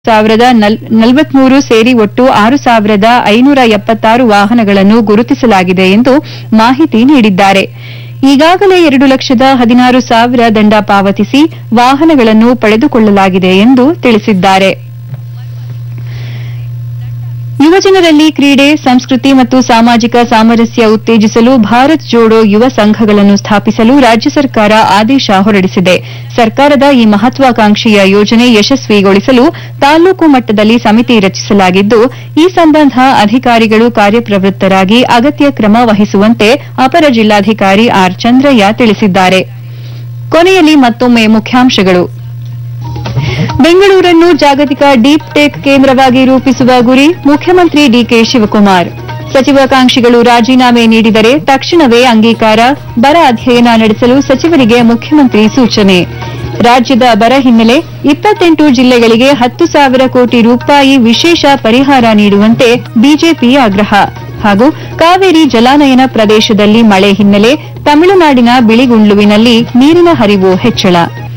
ಸಾವಿರದ ನಲವತ್ಮೂರು ಸೇರಿ ಒಟ್ಟು ಆರು ಸಾವಿರದ ಐನೂರ ಎಪ್ಪತ್ತಾರು ವಾಹನಗಳನ್ನು ಗುರುತಿಸಲಾಗಿದೆ ಎಂದು ಮಾಹಿತಿ ನೀಡಿದ್ದಾರೆ ಈಗಾಗಲೇ ಎರಡು ಲಕ್ಷದ ಹದಿನಾರು ಸಾವಿರ ದಂಡ ಪಾವತಿಸಿ ವಾಹನಗಳನ್ನು ಪಡೆದುಕೊಳ್ಳಲಾಗಿದೆ ಎಂದು ತಿಳಿಸಿದ್ದಾರೆ ಯುವಜನರಲ್ಲಿ ಕ್ರೀಡೆ ಸಂಸ್ಕೃತಿ ಮತ್ತು ಸಾಮಾಜಿಕ ಸಾಮರಸ್ಯ ಉತ್ತೇಜಿಸಲು ಭಾರತ್ ಜೋಡೋ ಯುವ ಸಂಘಗಳನ್ನು ಸ್ಥಾಪಿಸಲು ರಾಜ್ಯ ಸರ್ಕಾರ ಆದೇಶ ಹೊರಡಿಸಿದೆ ಸರ್ಕಾರದ ಈ ಮಹತ್ವಾಕಾಂಕ್ಷೆಯ ಯೋಜನೆ ಯಶಸ್ವಿಗೊಳಿಸಲು ತಾಲೂಕು ಮಟ್ಟದಲ್ಲಿ ಸಮಿತಿ ರಚಿಸಲಾಗಿದ್ದು ಈ ಸಂಬಂಧ ಅಧಿಕಾರಿಗಳು ಕಾರ್ಯಪ್ರವೃತ್ತರಾಗಿ ಅಗತ್ಯ ಕ್ರಮ ವಹಿಸುವಂತೆ ಅಪರ ಜಿಲ್ಲಾಧಿಕಾರಿ ಆರ್ ಚಂದ್ರಯ್ಯ ತಿಳಿಸಿದ್ದಾರೆ ಕೊನೆಯಲ್ಲಿ ಮತ್ತೊಮ್ಮೆ ಮುಖ್ಯಾಂಶಗಳು ಬೆಂಗಳೂರನ್ನು ಜಾಗತಿಕ ಡೀಪ್ ಟೆಕ್ ಕೇಂದ್ರವಾಗಿ ರೂಪಿಸುವ ಗುರಿ ಮುಖ್ಯಮಂತ್ರಿ ಡಿಕೆ ಶಿವಕುಮಾರ್ ಸಚಿವಾಕಾಂಕ್ಷಿಗಳು ರಾಜೀನಾಮೆ ನೀಡಿದರೆ ತಕ್ಷಣವೇ ಅಂಗೀಕಾರ ಬರ ಅಧ್ಯಯನ ನಡೆಸಲು ಸಚಿವರಿಗೆ ಮುಖ್ಯಮಂತ್ರಿ ಸೂಚನೆ ರಾಜ್ಯದ ಬರ ಹಿನ್ನೆಲೆ ಇಪ್ಪತ್ತೆಂಟು ಜಿಲ್ಲೆಗಳಿಗೆ ಹತ್ತು ಸಾವಿರ ಕೋಟಿ ರೂಪಾಯಿ ವಿಶೇಷ ಪರಿಹಾರ ನೀಡುವಂತೆ ಬಿಜೆಪಿ ಆಗ್ರಹ ಹಾಗೂ ಕಾವೇರಿ ಜಲಾನಯನ ಪ್ರದೇಶದಲ್ಲಿ ಮಳೆ ಹಿನ್ನೆಲೆ ತಮಿಳುನಾಡಿನ ಬಿಳಿಗುಂಡ್ಲುವಿನಲ್ಲಿ ನೀರಿನ ಹರಿವು ಹೆಚ್ಚಳ